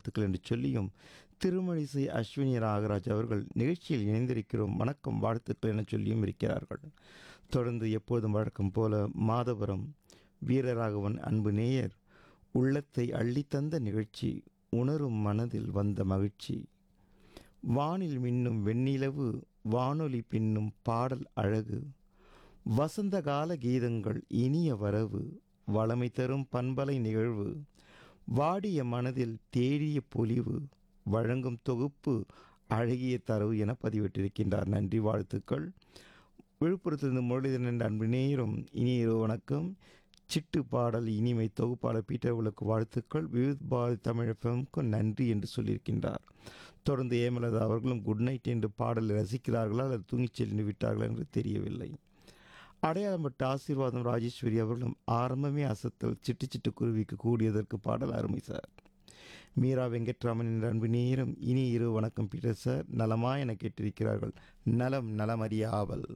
வாழ்த்துக்கள் என்று சொல்லியும் திருமணிசை அஸ்வினி நாகராஜ் அவர்கள் நிகழ்ச்சியில் இணைந்திருக்கிறோம் வணக்கம் வாழ்த்துக்கள் என சொல்லியும் இருக்கிறார்கள் தொடர்ந்து எப்போதும் வழக்கம் போல மாதவரம் வீரராகவன் அன்பு நேயர் உள்ளத்தை அள்ளித்தந்த நிகழ்ச்சி உணரும் மனதில் வந்த மகிழ்ச்சி வானில் மின்னும் வெண்ணிலவு வானொலி பின்னும் பாடல் அழகு வசந்த கால கீதங்கள் இனிய வரவு வளமை தரும் பண்பலை நிகழ்வு வாடிய மனதில் தேடிய பொலிவு வழங்கும் தொகுப்பு அழகிய தரவு என பதிவிட்டிருக்கின்றார் நன்றி வாழ்த்துக்கள் விழுப்புரத்திலிருந்து முரளிதரன் என்ற அன்பு நேயரும் இனிய இரவு வணக்கம் சிட்டு பாடல் இனிமை தொகுப்பாளர் பீட்டர் உலக்கு வாழ்த்துக்கள் விவித் பாரதி தமிழ் எஃப்எம்க்கு நன்றி என்று சொல்லியிருக்கின்றார் தொடர்ந்து ஏமலதா அவர்களும் குட் நைட் என்று பாடலை ரசிக்கிறார்களா அல்லது தூங்கிச் சென்று விட்டார்களா என்று தெரியவில்லை அடையாளப்பட்ட ஆசீர்வாதம் ராஜேஸ்வரி அவர்களும் ஆரம்பமே அசத்தல் சிட்டு சிட்டு குருவிக்கு கூடியதற்கு பாடல் அருமை சார் மீரா வெங்கட்ராமன் என்ற அன்பு நேரம் இனி இரு வணக்கம் பீட்டர் சார் நலமா என கேட்டிருக்கிறார்கள் நலம் நலமறிய ஆவல்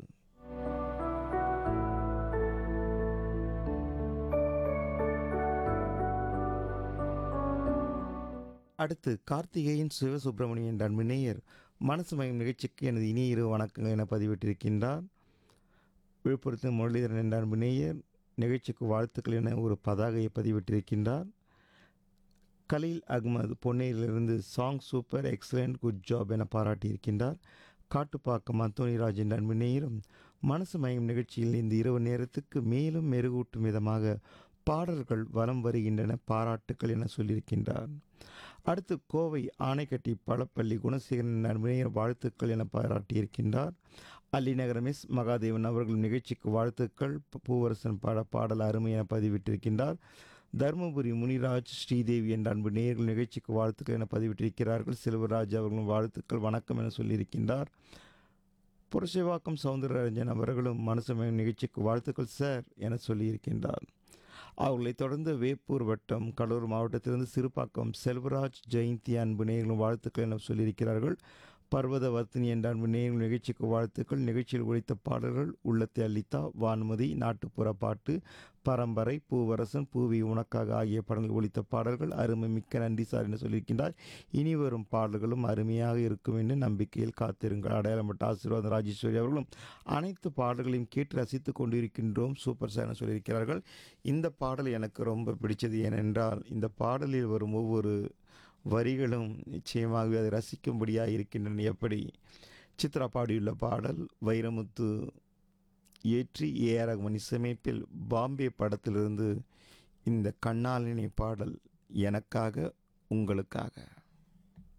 அடுத்து கார்த்திகேயன் சிவசுப்பிரமணியன் என்ற அன்பு நேயர் மனசு மயம் நிகழ்ச்சிக்கு எனது இனிய இரு வணக்கங்கள் என பதிவிட்டிருக்கின்றார் விழுப்புரத்து முரளிதரன் என்ற அன்பு நேயர் நிகழ்ச்சிக்கு வாழ்த்துக்கள் என ஒரு பதாகையை பதிவிட்டிருக்கின்றார் கலீல் அகமது பொன்னையிலிருந்து song super excellent good job என பாராட்டியிருக்கின்றார் காட்டுப்பாக்கம் அந்தோனிராஜ் என்ற அன்பு நேயரும் மனசு மயம் நிகழ்ச்சியில் இந்த இரவு நேரத்துக்கு மேலும் மெருகூட்டும் விதமாக பாடல்கள் வலம் வருகின்றன பாராட்டுக்கள் என சொல்லியிருக்கின்றார் அடுத்து கோவை ஆணைக்கட்டி பழப்பள்ளி குணசேகரன் நண்பனையர் வாழ்த்துக்கள் என பாராட்டியிருக்கின்றார் அல்லிநகரம் எஸ் மகாதேவன் அவர்கள் நிகழ்ச்சிக்கு வாழ்த்துக்கள் ப- பூவரசன் பாட பாடல் அருமை என பதிவிட்டிருக்கின்றார் தருமபுரி முனிராஜ் ஸ்ரீதேவி என்ற அன்பு நேயர்கள் நிகழ்ச்சிக்கு வாழ்த்துக்கள் என பதிவிட்டிருக்கிறார்கள் செல்வராஜ் அவர்களும் வாழ்த்துக்கள் வணக்கம் என சொல்லியிருக்கின்றார் புரட்சிவாக்கம் சவுந்தரராஜன் அவர்களும் மனசமயம் நிகழ்ச்சிக்கு வாழ்த்துக்கள் சார் என சொல்லியிருக்கின்றார் அவர்களைத் தொடர்ந்து வேப்பூர் வட்டம் கடலூர் மாவட்டத்திலிருந்து சிறுபாக்கம் செல்வராஜ் ஜெயந்தி அன்பு நேயர்களும் வாழ்த்துக்கள் என சொல்லியிருக்கிறார்கள் பர்வத வர்த்தினி என்ற அன்பு நேயர்கள் நிகழ்ச்சிக்கு வாழ்த்துக்கள் நிகழ்ச்சியில் ஒழித்த பாடல்கள் உள்ளத்தை அளித்தா வான்மதி நாட்டுப்புற பாட்டு பரம்பரை பூவரசன் பூவி உனக்காக ஆகிய படங்கள் ஒழித்த பாடல்கள் அருமை மிக்க நன்றி சார் என்று சொல்லியிருக்கின்றார் இனி வரும் பாடல்களும் அருமையாக இருக்கும் என்று நம்பிக்கையில் காத்திருங்கள் அடையாளப்பட்ட ஆசீர்வாதம் ராஜேஸ்வரி அவர்களும் அனைத்து பாடல்களையும் கேட்டு ரசித்து கொண்டிருக்கின்றோம் சூப்பர் சார் என சொல்லியிருக்கிறார்கள் இந்த பாடல் எனக்கு ரொம்ப பிடிச்சது ஏனென்றால் இந்த பாடலில் வரும் ஒவ்வொரு வரிகளும் நிச்சயமாகவே அதை ரசிக்கும்படியாக இருக்கின்றன எப்படி சித்ரா பாடியுள்ள பாடல் வைரமுத்து ஏற்றி ஏஆர் ரகுமான் இசையமைப்பில் பாம்பே படத்திலிருந்து இந்த கண்ணாலினை பாடல் எனக்காக உங்களுக்காக